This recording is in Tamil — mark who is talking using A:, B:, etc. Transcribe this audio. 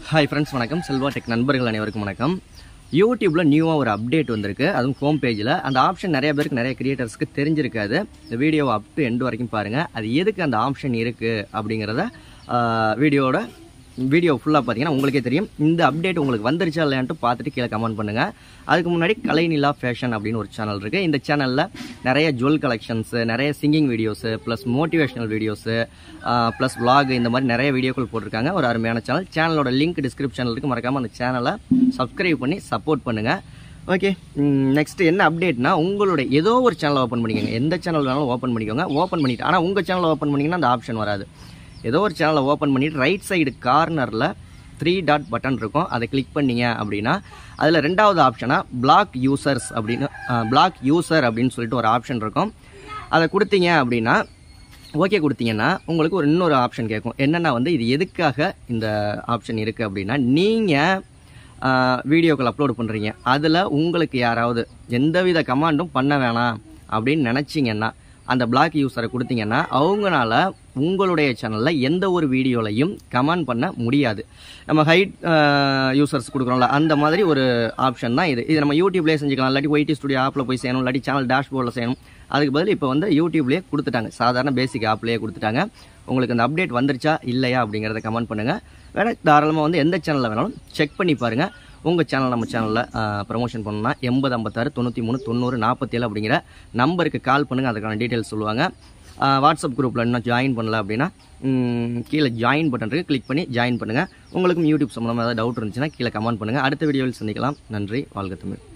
A: ஹாய் ஃப்ரெண்ட்ஸ் வணக்கம் செல்வா டெக் நண்பர்கள் அனைவருக்கும் வணக்கம் யூடியூப்பில் நியூவாக ஒரு அப்டேட் வந்திருக்கு அதுவும் ஹோம் பேஜில் அந்த ஆப்ஷன் நிறைய பேருக்கு நிறைய கிரியேட்டர்ஸ்க்கு தெரிஞ்சிருக்காது இந்த வீடியோவை அப் டு எண்டு வரைக்கும் பாருங்கள் அது எதுக்கு அந்த ஆப்ஷன் இருக்குது அப்படிங்கிறத வீடியோட வீடியோ ஃபுல்லாக பார்த்தீங்கன்னா உங்களுக்கே தெரியும் இந்த அப்டேட் உங்களுக்கு வந்துருச்சா இல்லையான்ட்டு பார்த்துட்டு கீழே கமெண்ட் பண்ணுங்கள் அதுக்கு முன்னாடி கலைநிலா ஃபேஷன் அப்படின்னு ஒரு சேனல் இருக்குது இந்த சேனலில் நிறைய ஜுவல் கலெக்ஷன்ஸு நிறைய singing videos plus motivational videos plus vlog இந்த மாதிரி நிறைய வீடியோக்கள் போட்டிருக்காங்க ஒரு அருமையான சேனல் சேனலோட லிங்க் டிஸ்கிரிப்ஷனில் இருக்குது மறக்காமல் அந்த சேனலை சப்ஸ்கிரைப் பண்ணி சப்போர்ட் பண்ணுங்கள் ஓகே நெக்ஸ்ட் என்ன அப்டேட்னா உங்களுடைய ஏதோ ஒரு சேனலை ஓப்பன் பண்ணிக்கோங்க எந்த சேனல் வேணாலும் ஓப்பன் பண்ணிக்கோங்க ஓப்பன் பண்ணிட்டு ஆனால் உங்கள் சேனலை ஓப்பன் பண்ணிங்கன்னா அந்த ஆப்ஷன் வராது ஏதோ ஒரு சேனலை ஓப்பன் பண்ணிட்டு ரைட் சைடு கார்னரில் த்ரீ டாட் பட்டன் இருக்கும் அதை கிளிக் பண்ணீங்க அப்படின்னா அதில் ரெண்டாவது ஆப்ஷனாக பிளாக் யூசர்ஸ் அப்படின்னு பிளாக் யூசர் அப்படின்னு சொல்லிட்டு ஒரு ஆப்ஷன் இருக்கும் அதை கொடுத்தீங்க அப்படின்னா ஓகே கொடுத்தீங்கன்னா உங்களுக்கு ஒரு இன்னொரு ஆப்ஷன் கேட்கும் என்னென்னா வந்து இது எதுக்காக இந்த ஆப்ஷன் இருக்குது அப்படின்னா நீங்கள் வீடியோக்கள் அப்லோட் பண்ணுறீங்க அதில் உங்களுக்கு யாராவது எந்தவித கமாண்டும் பண்ண வேணாம் அப்படின்னு நினச்சிங்கன்னா அந்த பிளாக் யூஸரை கொடுத்தீங்கன்னா அவங்களால உங்களுடைய சேனலில் எந்த ஒரு வீடியோலையும் கமெண்ட் பண்ண முடியாது நம்ம ஹைட் யூசர்ஸ் கொடுக்குறோம்ல அந்த மாதிரி ஒரு ஆப்ஷன் தான் இது இது நம்ம யூடியூப்லேயே செஞ்சுக்கலாம் இல்லாட்டி ஒய்டி ஸ்டுடியோ ஆப்பில் போய் செய்யணும் இல்லாட்டி சேனல் டேஷ்போர்டில் செய்யணும் அதுக்கு பதில் இப்போ வந்து யூடியூப்லேயே கொடுத்துட்டாங்க சாதாரண பேசிக் ஆப்லேயே கொடுத்துட்டாங்க உங்களுக்கு அந்த அப்டேட் வந்துருச்சா இல்லையா அப்படிங்கிறத கமெண்ட் பண்ணுங்கள் வேணா தாராளமாக வந்து எந்த சேனலில் வேணாலும் செக் பண்ணி பாருங்கள் உங்கள் சேனல் நம்ம சேனலில் ப்ரமோஷன் பண்ணணும்னா எண்பது ஐம்பத்தாறு தொண்ணூற்றி மூணு தொண்ணூறு நாற்பத்தேழு அப்படிங்கிற நம்பருக்கு கால் பண்ணுங்கள் அதுக்கான டீட்டெயில்ஸ் சொல்லுவாங்க ஆஹ் வாட்ஸ்அப் குரூப்பில் இன்னும் ஜாயின் பண்ணல அப்படின்னா ம், கீழே ஜாயின் பட்டன் இருக்குது கிளிக் பண்ணி ஜாயின் பண்ணுங்கள் உங்களுக்கும் யூடியூப் சம்மந்தமாக ஏதாவது டவுட் இருந்துச்சுன்னா கீழே கமெண்ட் பண்ணுங்கள் அடுத்த வீடியோவில் சந்திக்கலாம் நன்றி வாழ்க தமிழ்